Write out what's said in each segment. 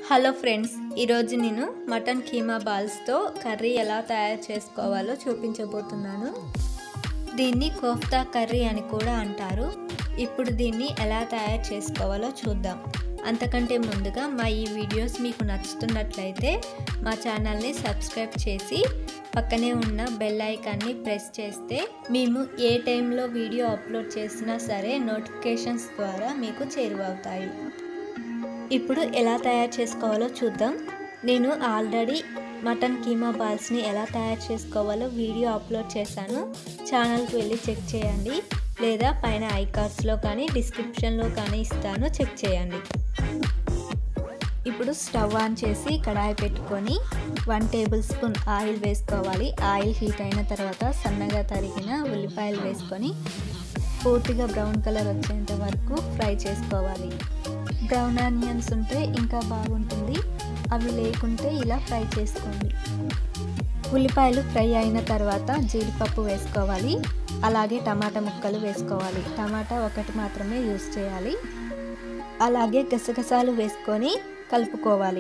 hello friends ఈరోజు నేను mutton keema బాల్స్తో curry ఎలా తయారు చేసుకోవాలో చూపించబోతున్నాను దీన్ని కోఫ్తా కర్రీ అని కూడా అంటారు ఇప్పుడు దీన్ని ఎలా తయారు చేసుకోవాలో చూద్దాం అంతకంటే ముందుగా మా ఈ వీడియోస్ మీకు నచ్చుతున్నట్లయితే మా ఛానల్ని సబ్స్క్రైబ్ చేసి పక్కనే ఉన్న బెల్ ఐకాన్ని ప్రెస్ చేస్తే మేము ఏ టైంలో వీడియో అప్లోడ్ చేసినా సరే నోటిఫికేషన్స్ ద్వారా మీకు చేరువవుతాయి ఇప్పుడు ఎలా తయారు చేసుకోవాలో చూద్దాం నేను ఆల్రెడీ మటన్ కీమా బాల్స్ని ఎలా తయారు చేసుకోవాలో వీడియో అప్లోడ్ చేశాను ఛానల్కి వెళ్ళి చెక్ చేయండి లేదా పైన ఐకార్డ్స్లో కానీ డిస్క్రిప్షన్లో కానీ ఇస్తాను చెక్ చేయండి ఇప్పుడు స్టవ్ ఆన్ చేసి కడాయి పెట్టుకొని వన్ టేబుల్ స్పూన్ ఆయిల్ వేసుకోవాలి ఆయిల్ హీట్ అయిన తర్వాత సన్నగా తరిగిన ఉల్లిపాయలు వేసుకొని పూర్తిగా బ్రౌన్ కలర్ వచ్చేంత వరకు ఫ్రై చేసుకోవాలి బ్రౌన్ ఆనియన్స్ ఉంటే ఇంకా బాగుంటుంది అవి లేకుంటే ఇలా ఫ్రై చేసుకోండి ఉల్లిపాయలు ఫ్రై అయిన తర్వాత జీడిపప్పు వేసుకోవాలి అలాగే టమాటా ముక్కలు వేసుకోవాలి టమాటా ఒకటి మాత్రమే యూస్ చేయాలి అలాగే గసగసాలు వేసుకొని కలుపుకోవాలి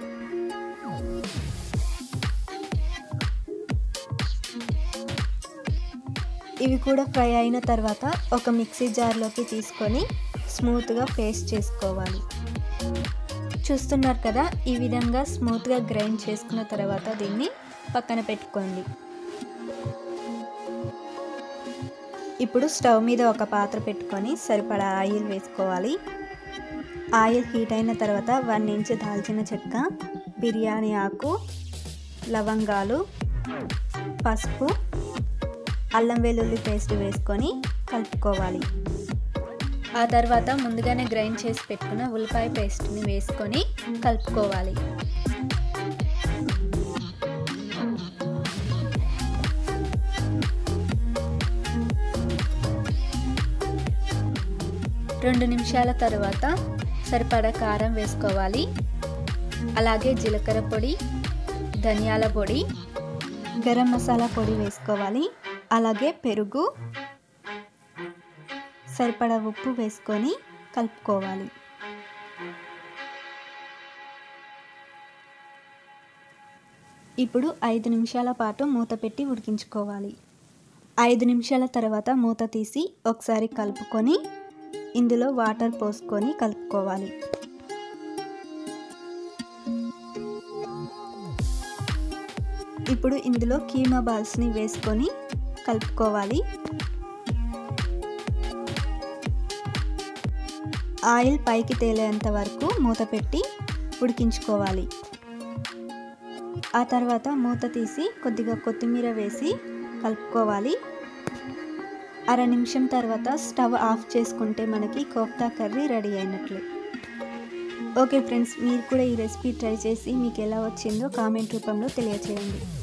ఇవి కూడా ఫ్రై అయిన తర్వాత ఒక మిక్సీ జార్లోకి తీసుకొని స్మూత్గా పేస్ట్ చేసుకోవాలి చూస్తున్నారు కదా ఈ విధంగా స్మూత్గా గ్రైండ్ చేసుకున్న తర్వాత దీన్ని పక్కన పెట్టుకోండి ఇప్పుడు స్టవ్ మీద ఒక పాత్ర పెట్టుకొని సరిపడా ఆయిల్ వేసుకోవాలి ఆయిల్ హీట్ అయిన తర్వాత వన్ ఇంచ్ దాల్చిన చెక్క బిర్యానీ ఆకు లవంగాలు పసుపు అల్లం వెల్లుల్లి పేస్ట్ వేసుకొని కలుపుకోవాలి ఆ తర్వాత ముందుగానే గ్రైండ్ చేసి పెట్టుకున్న ఉల్లిపాయ పేస్ట్ని వేసుకొని కలుపుకోవాలి రెండు నిమిషాల తర్వాత సరిపడా కారం వేసుకోవాలి అలాగే జీలకర్ర పొడి ధనియాల పొడి గరం మసాలా పొడి వేసుకోవాలి అలాగే పెరుగు సరిపడా ఉప్పు వేసుకొని కలుపుకోవాలి ఇప్పుడు ఐదు నిమిషాల పాటు మూత పెట్టి ఉడికించుకోవాలి ఐదు నిమిషాల తర్వాత మూత తీసి ఒకసారి కలుపుకొని ఇందులో వాటర్ పోసుకొని కలుపుకోవాలి ఇప్పుడు ఇందులో కీమా బాల్స్ని వేసుకొని కలుపుకోవాలి ఆయిల్ పైకి తేలేంత వరకు మూత పెట్టి ఉడికించుకోవాలి ఆ తర్వాత మూత తీసి కొద్దిగా కొత్తిమీర వేసి కలుపుకోవాలి అర నిమిషం తర్వాత స్టవ్ ఆఫ్ చేసుకుంటే మనకి కోఫ్తా కర్రీ రెడీ అయినట్లు ఓకే ఫ్రెండ్స్ మీరు కూడా ఈ రెసిపీ ట్రై చేసి మీకు ఎలా వచ్చిందో కామెంట్ రూపంలో తెలియచేయండి